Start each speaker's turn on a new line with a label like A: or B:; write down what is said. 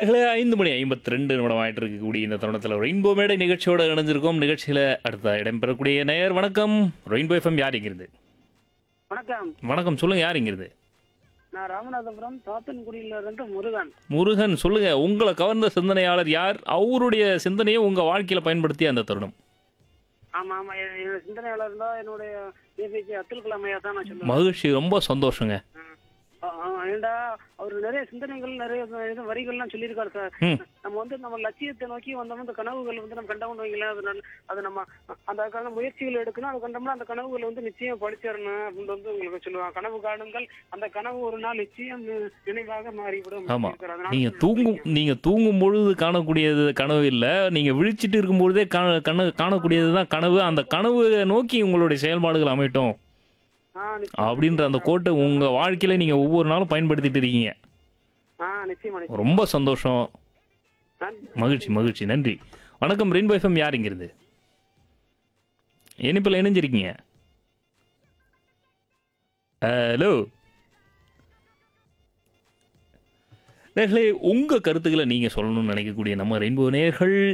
A: இல்லை ஐந்து மணி ஐம்பத்தி ரெண்டு நிமிடம் ஆயிட்டு இருக்கக்கூடிய இந்த தருணத்தில் ரெயின்போ மேடை நிகழ்ச்சியோட இணைஞ்சிருக்கோம் நிகழ்ச்சியில் அடுத்த இடம்பெறக்கூடிய நேயர் வணக்கம் ரெயின்போ எஃப்எம் யார் இங்கிருந்து
B: வணக்கம்
A: வணக்கம் சொல்லுங்க யார் இங்கிருந்து
B: நான் ராமநாதபுரம் சாத்தன்குடியில இருந்து முருகன்
A: முருகன் சொல்லுங்க உங்களை கவர்ந்த சிந்தனையாளர் யார் அவருடைய சிந்தனையை உங்க வாழ்க்கையில பயன்படுத்திய அந்த தருணம்
B: ஆமா ஆமா என் என்னோட சிந்தனையாளர் இருந்தா என்னுடைய ஏபிஜே அப்துல் கலாம் ஐயா தான் நான் சொல்லுவேன்
A: மகிழ்ச்சி ரொம்ப சந்தோஷங்க
B: ஆ, ஆ, ஏன்டா அவர் நிறைய சிந்தனைகள் நிறைய இது வரிகள்லாம் சொல்லியிருக்காரு சார்
A: ம்.
B: நம்ம வந்து நம்ம லட்சியத்தை நோக்கி வந்தோம் அந்த கனவுகள் வந்து நம்ம கண்டவங்க வைங்களேன் அது நல்ல- அது நம்ம அதுக்கான முயற்சிகள் எடுக்கணும் அது கண்டோம்னா அந்த கனவுகள் வந்து நிச்சயம் படிச்சிடணும் அப்படின்னு வந்து உங்களுக்கு சொல்லுவாங்க கனவு காணுங்கள் அந்த கனவு ஒரு நாள் நிச்சயம் நி- நினைவாக மாறிவிடும்
A: ஆமா.
B: சொல்லியிருக்காரு. அதனால
A: நீங்க தூங்கும் நீங்க தூங்கும் பொழுது காணக்கூடியது கனவு இல்ல நீங்க விழிச்சிட்டு இருக்கும் பொழுதே காண கனவு காணக்கூடியது தான் கனவு அந்த கனவு நோக்கி உங்களுடைய செயல்பாடுகள் அமையட்டும்
B: ஆ, நிச்சயம்.
A: அப்படின்ற அந்த கோட்டை உங்க வாழ்க்கையில நீங்க ஒவ்வொரு நாளும் பயன்படுத்திட்டு இருக்கீங்க
B: ஆ நிச்சயமா நிச்சயம்
A: ரொம்ப சந்தோஷம்
B: நன்றி.
A: மகிழ்ச்சி மகிழ்ச்சி நன்றி வணக்கம் ரெயின்போ எஃப்எம் யார் இங்கிருந்து இனிப்பில் இணைஞ்சிருக்கீங்க ஹலோ நேர்களே உங்கள் கருத்துக்களை நீங்கள் சொல்லணும்னு நினைக்கக்கூடிய நம்ம ரெயின்போ நேர்கள்